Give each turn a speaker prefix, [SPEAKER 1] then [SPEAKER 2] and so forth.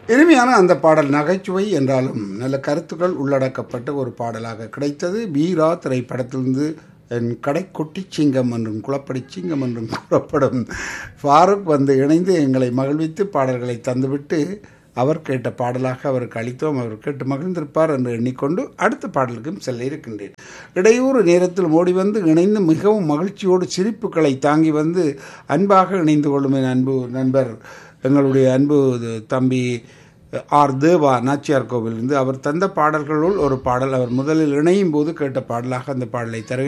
[SPEAKER 1] இனிமையான அந்த பாடல் நகைச்சுவை என்றாலும் நல்ல கருத்துக்கள் உள்ளடக்கப்பட்ட ஒரு பாடலாக கிடைத்தது வீரா திரைப்படத்திலிருந்து என் கடைக்குட்டி சிங்கம் என்றும் குளப்படி சிங்கம் என்றும் கூறப்படும் ஃபாரூக் வந்து இணைந்து எங்களை மகிழ்வித்து பாடல்களை தந்துவிட்டு அவர் கேட்ட பாடலாக அவருக்கு அளித்தோம் அவர் கேட்டு மகிழ்ந்திருப்பார் என்று எண்ணிக்கொண்டு அடுத்த பாடலுக்கும் செல்ல இருக்கின்றேன் இடையூறு நேரத்தில் ஓடி வந்து இணைந்து மிகவும் மகிழ்ச்சியோடு சிரிப்புகளை தாங்கி வந்து அன்பாக இணைந்து கொள்ளும் என் அன்பு நண்பர் எங்களுடைய அன்பு தம்பி ஆர் தேவா நாச்சியார் கோவிலிருந்து அவர் தந்த பாடல்களுள் ஒரு பாடல் அவர் முதலில் இணையும் போது கேட்ட பாடலாக அந்த பாடலை தர